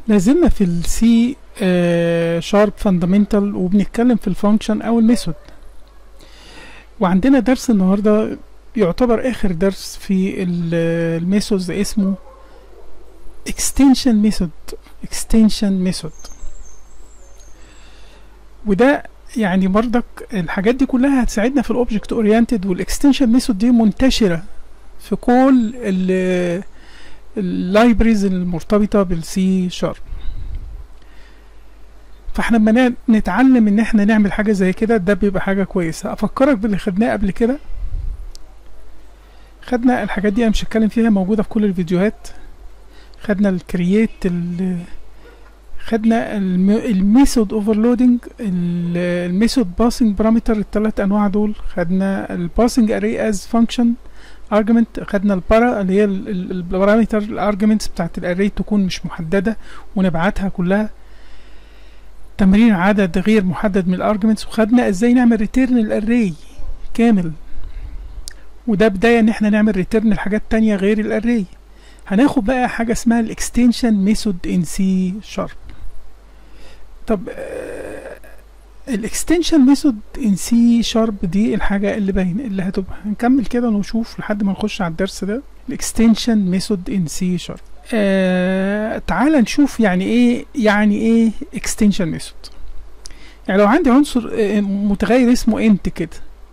لازلنا في السي شارب فاندامنتال وبنتكلم في الفانكشن او الميثود وعندنا درس النهارده يعتبر اخر درس في الميثودز اسمه extension method extension method وده يعني برضك الحاجات دي كلها هتساعدنا في الاوبجكت اورينتد والاكستنشن ميثود دي منتشره في كل اللايبريز المرتبطه بالسي شارب فاحنا لما نتعلم ان احنا نعمل حاجه زي كده ده بيبقى حاجه كويسه افكرك باللي خدناه قبل كده خدنا الحاجات دي انا مش هتكلم فيها موجوده في كل الفيديوهات خدنا الكرييت خدنا الميثود اوفرلودنج الميثود باسنج بارامتر الثلاث انواع دول خدنا الباسنج اري از فانكشن ارجمنت خدنا البارا اللي هي البارامتر الارجمنتس بتاعت الاري تكون مش محدده ونبعتها كلها تمرين عدد غير محدد من الارجمنتس وخدنا ازاي نعمل ريتيرن الاري كامل وده بداية ان احنا نعمل ريتيرن لحاجات تانية غير الاري هناخد بقى حاجة اسمها الاكستنشن ميثود ان سي شارب طب الاكستنشن ميثود ان سي شارب دي الحاجة اللي باين اللي هتبقى هنكمل كده ونشوف لحد ما نخش على الدرس ده الاكستنشن ميثود ان سي شارب آه تعال نشوف يعني ايه يعني ايه اكستنشن ميثود يعني لو عندي عنصر آه متغير اسمه انت كده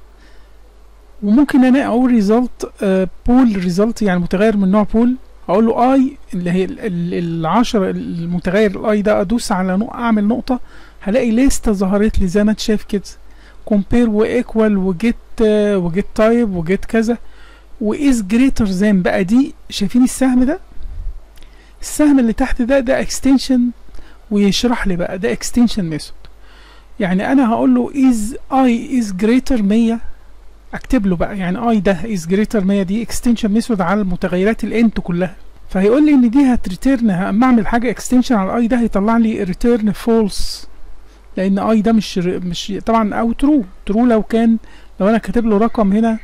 وممكن انا اقول ريزلت بول ريزلت يعني متغير من نوع بول اقول له اي اللي هي العشرة المتغير الاي ده ادوس على نقطة اعمل نقطة هلاقي ليستة ظهرت لي زي ما انت شايف كده كومبير وايكوال وجيت وجيت تايب وجيت كذا وايز جريتر ذان بقى دي شايفين السهم ده السهم اللي تحت ده ده اكستنشن ويشرح لي بقى ده اكستنشن ميثود يعني انا هقول له از اي از جريتر 100 اكتب له بقى يعني اي ده از جريتر 100 دي اكستنشن ميثود على المتغيرات الانت كلها فهيقول لي ان دي هتريتيرن اما اعمل حاجه اكستنشن على اي ده هيطلع لي ريتيرن فولس لان اي ده مش مش طبعا او ترو ترو لو كان لو انا كاتب له رقم هنا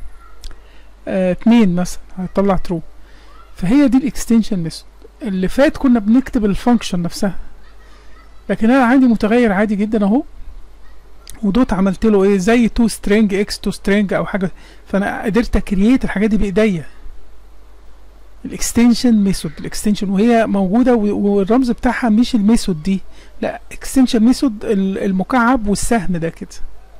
آه اتنين مثلا هيطلع ترو فهي دي الاكستنشن ميثود اللي فات كنا بنكتب الفانكشن نفسها لكن انا عندي متغير عادي جدا اهو ودوت عملت له ايه زي تو سترينج اكس تو سترينج او حاجه فانا قدرت اكرييت الحاجات دي بايديا الاكستنشن ميثود الاكستنشن وهي موجوده والرمز بتاعها مش الميثود دي لا اكستنشن ميثود المكعب والسهم ده كده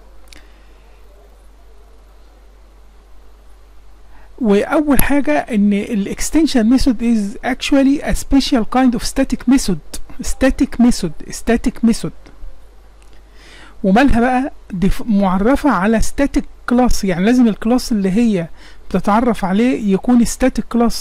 واول حاجه ان الاكستنشن ميثود از actually a special kind of static method static method static method ومالها بقى دي معرفة على static class يعني لازم الكلاس اللي هي بتتعرف عليه يكون static class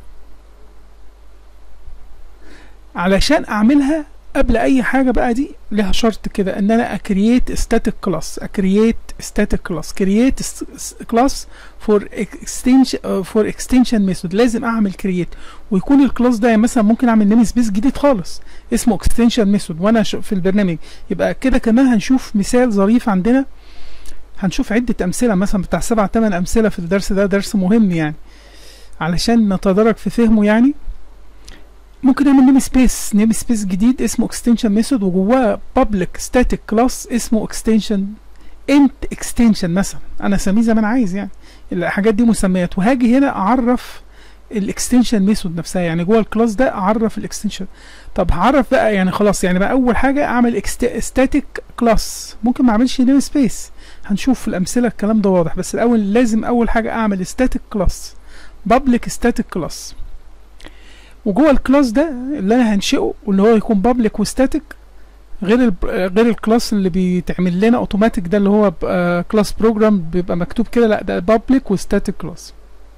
علشان اعملها قبل اي حاجة بقى دي لها شرط كده ان انا اكرييت static class اكرييت static class create class for extension uh, for extension method لازم اعمل create ويكون الكلاس ده يعني مثلا ممكن اعمل نيم سبيس جديد خالص اسمه extension method وانا في البرنامج يبقى كده كمان هنشوف مثال ظريف عندنا هنشوف عدة امثلة مثلا بتاع سبع تمن امثلة في الدرس ده درس مهم يعني علشان نتدرج في فهمه يعني ممكن نعمل نيم سبيس نيم سبيس جديد اسمه extension ميثود وجواه public static كلاس اسمه extension int extension مثلا انا اسميه زي ما انا عايز يعني الحاجات دي مسميات وهاجي هنا اعرف الاكستنشن ميثود نفسها يعني جوه الكلاس ده اعرف الاكستنشن طب هعرف بقى يعني خلاص يعني بقى اول حاجه اعمل ستاتيك كلاس ممكن ما اعملش نيم سبيس هنشوف في الامثله الكلام ده واضح بس الاول لازم اول حاجه اعمل ستاتيك كلاس بابليك ستاتيك كلاس وجوه الكلاس ده اللي انا هنشئه واللي هو يكون بابليك وستاتيك غير ال غير الكلاس اللي بيتعمل لنا اوتوماتيك ده اللي هو كلاس بروجرام بيبقى مكتوب كده لا ده بابليك وستاتيك كلاس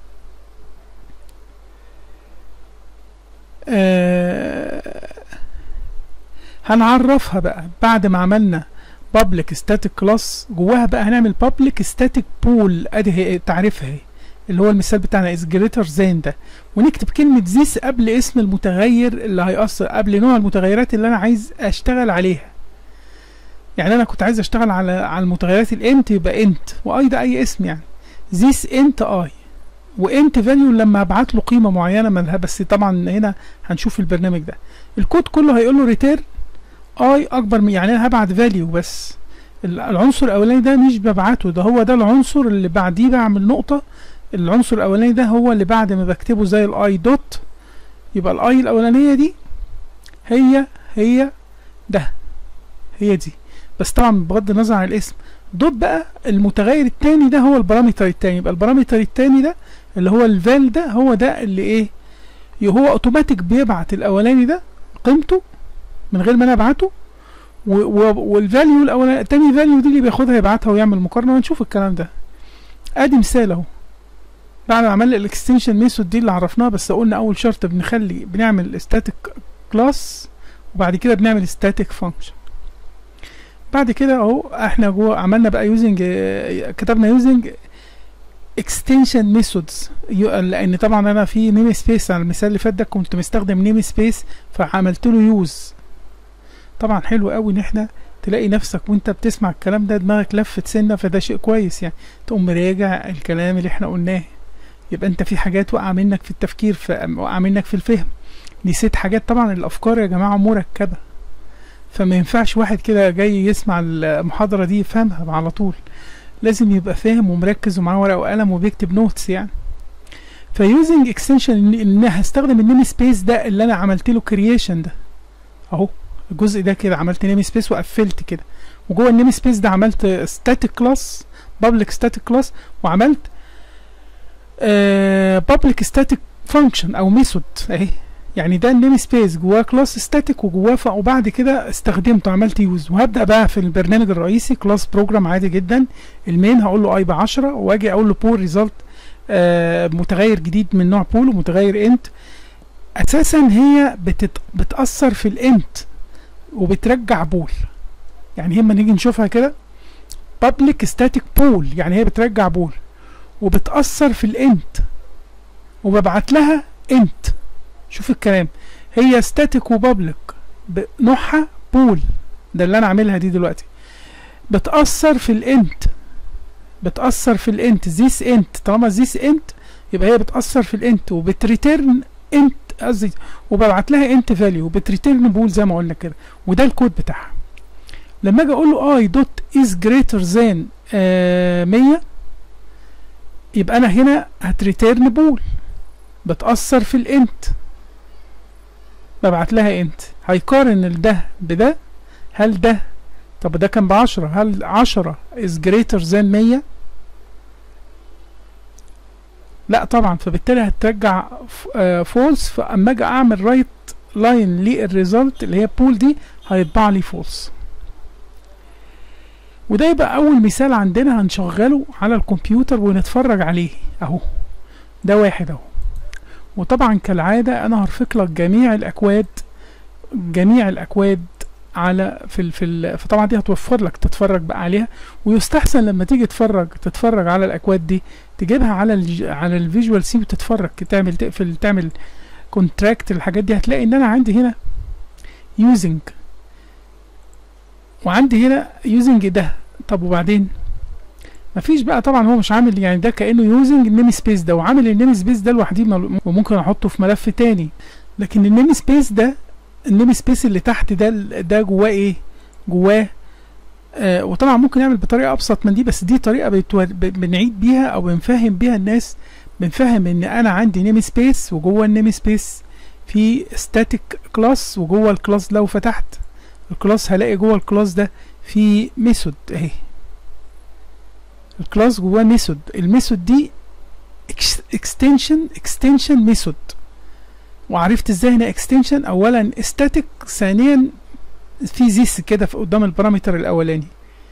هنعرفها بقى بعد ما عملنا public static class جواها بقى هنعمل public static pool ادي هي تعريفها اهي اللي هو المثال بتاعنا is greater than ده ونكتب كلمة this قبل اسم المتغير اللي هيأثر قبل نوع المتغيرات اللي أنا عايز أشتغل عليها يعني أنا كنت عايز أشتغل على على المتغيرات الانت يبقى انت وأي ده أي اسم يعني this انت أي وانت فاليو لما ابعت له قيمه معينه مالها بس طبعا هنا هنشوف البرنامج ده الكود كله هيقول له ريتير اي اكبر من يعني انا هبعت فاليو بس ال- العنصر الاولاني ده مش ببعته ده هو ده العنصر اللي بعديه بعمل نقطه العنصر الاولاني ده هو اللي بعد ما بكتبه زي الاي دوت يبقى الاي الاولانيه دي هي هي ده هي دي بس طبعا بغض النظر عن الاسم دوت بقى المتغير التاني ده هو البارامتر التاني يبقى البارامتر التاني ده اللي هو الفال ده هو ده اللي ايه هو اوتوماتيك بيبعت الاولاني ده قيمته من غير ما انا ابعته و- و- والفاليو الاولاني التاني فاليو دي اللي بياخدها يبعتها ويعمل مقارنه ونشوف الكلام ده ادي مثال اهو بعد ما عملنا الاكستنشن ميثود دي اللي عرفناها بس قلنا اول شرط بنخلي بنعمل static كلاس وبعد كده بنعمل static فانكشن بعد كده اهو احنا جوه عملنا بقى يوزنج كتبنا يوزنج اكستنشن ميثودز لان طبعا انا في نيم سبيس على المثال اللي فات ده كنت مستخدم نيم سبيس فعملت له يوز طبعا حلو قوي ان احنا تلاقي نفسك وانت بتسمع الكلام ده دماغك لفت سنه فده شيء كويس يعني تقوم راجع الكلام اللي احنا قلناه يبقى انت في حاجات واقعه منك في التفكير في واقعه منك في الفهم نسيت حاجات طبعا الافكار يا جماعه مركبه فما ينفعش واحد كده جاي يسمع المحاضره دي يفهمها على طول لازم يبقى فاهم ومركز ومعاه ورقه وقلم وبيكتب نوتس يعني فيوزنج اكستنشن ان هستخدم النيم سبيس ده اللي انا عملت له كرييشن ده اهو الجزء ده كده عملت نيم سبيس وقفلت كده وجوه النيم سبيس ده عملت ستاتيك كلاس بابليك ستاتيك كلاس وعملت بابليك ستاتيك فانكشن او ميثود اهي يعني ده النيم سبيس جواه كلاس ستاتيك وجواه ف- وبعد كده استخدمته عملت يوز وهبدا بقى في البرنامج الرئيسي كلاس بروجرام عادي جدا المين هقول له اي ب 10 واجي اقول له بول ريزلت متغير جديد من نوع بول ومتغير انت اساسا هي بتت بتاثر في الانت وبترجع بول يعني هما نيجي نشوفها كده public static pool يعني هي بترجع بول وبتأثر في الانت وببعت لها انت شوف الكلام هي static وبابليك نوعها بول ده اللي انا عاملها دي دلوقتي بتأثر في الانت بتأثر في الانت this انت طالما this انت يبقى هي بتأثر في الانت وبتريترن انت قصدي وببعت لها انت فاليو وبتريترن بول زي ما قلنا كده وده الكود بتاعها لما اجي اقول له اي دوت از جريتر ذان 100 يبقى انا هنا هتريتيرن بول بتأثر في الانت ببعت لها انت هيقارن ده بده هل ده طب ده كان بعشرة هل عشرة is greater than 100 لا طبعا فبالتالي هترجع فولس فاما اجي اعمل رايت لاين للريزلت اللي هي بول دي هيطبع لي فولس وده يبقى اول مثال عندنا هنشغله على الكمبيوتر ونتفرج عليه اهو ده واحد اهو وطبعا كالعادة انا هرفق لك جميع الاكواد جميع الاكواد على في ال في ال فطبعا دي هتوفر لك تتفرج بقى عليها ويستحسن لما تيجي تتفرج تتفرج على الاكواد دي تجيبها على ال على الفيجوال سي وتتفرج تعمل تقفل تعمل كونتراكت الحاجات دي هتلاقي ان انا عندي هنا يوزنج وعندي هنا يوزنج ده طب وبعدين مفيش بقى طبعا هو مش عامل يعني ده كانه يوزنج النيم سبيس ده وعامل النيم سبيس ده لوحده مل- وممكن احطه في ملف تاني لكن النيم سبيس ده النيم سبيس اللي تحت ده ده جواه ايه جواه آه وطبعا ممكن نعمل بطريقه ابسط من دي بس دي طريقه بتور... ب- بنعيد بيها او بنفهم بيها الناس بنفهم ان انا عندي نيم سبيس وجوه النيم سبيس في ستاتيك كلاس وجوه الكلاس لو فتحت الكلاس هلاقي جوه الكلاس ده في ميثود اهي الكلاس جواه ميثود الميثود دي اكستنشن اكستنشن ميثود وعرفت ازاي هنا اكستنشن اولا ستاتيك ثانيا في زيس كده في قدام البارامتر الاولاني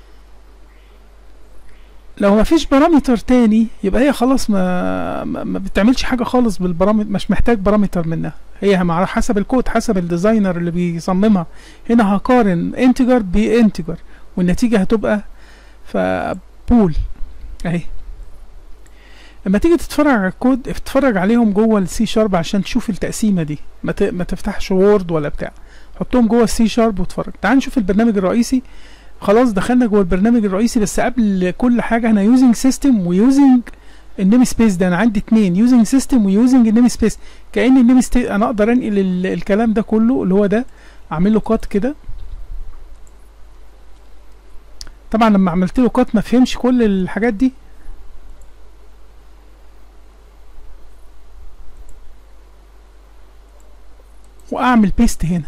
لو ما فيش بارامتر تاني يبقى هي خلاص ما ما ما بتعملش حاجه خالص بالبارامتر مش محتاج بارامتر منها هي مع حسب الكود حسب الديزاينر اللي بيصممها هنا هقارن انتجر بانتجر والنتيجه هتبقى فبول اهي لما تيجي تتفرج على الكود اتفرج عليهم جوه السي شارب عشان تشوف التقسيمه دي ما, ت... ما تفتحش وورد ولا بتاع حطهم جوه السي شارب واتفرج تعال نشوف البرنامج الرئيسي خلاص دخلنا جوه البرنامج الرئيسي بس قبل كل حاجه احنا يوزنج سيستم ويوزنج النيم سبيس ده انا عندي اتنين يوزنج سيستم ويوزنج النيم سبيس كأن النيم سبيس انا اقدر انقل ال- الكلام ده كله اللي هو ده اعمل له كات كده طبعا لما عملت له كات ما فهمش كل الحاجات دي واعمل بيست هنا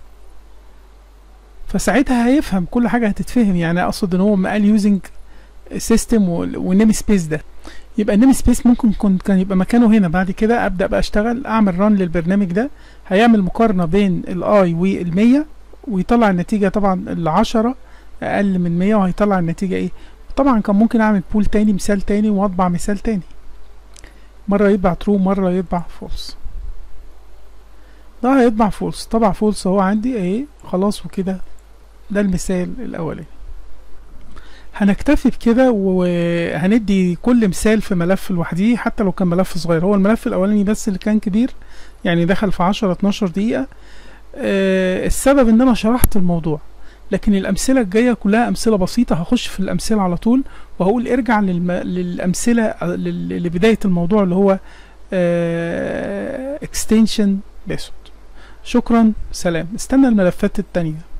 فساعتها هيفهم كل حاجه هتتفهم يعني اقصد ان هو ما قال يوزنج سيستم والنيم سبيس ده يبقى النيم سبيس ممكن كن كان يبقى مكانه هنا بعد كده ابدا بقى اشتغل اعمل ران للبرنامج ده هيعمل مقارنه بين الاي وال100 ويطلع النتيجه طبعا ال10 اقل من 100 وهيطلع النتيجه ايه طبعا كان ممكن اعمل بول تاني مثال تاني واطبع مثال تاني مره يطبع ترو مره يطبع فولس ده هيطبع فولس طبع فولس اهو عندي اهي خلاص وكده ده المثال الاولاني هنكتفي بكده وهندي كل مثال في ملف لوحده حتى لو كان ملف صغير هو الملف الاولاني بس اللي كان كبير يعني دخل في 10 12 دقيقة آه السبب ان انا شرحت الموضوع لكن الامثله الجايه كلها امثله بسيطه هخش في الامثله على طول وهقول ارجع للم... للامثله لل- لبدايه الموضوع اللي هو اكستنشن ميثود شكرا سلام استنى الملفات التانية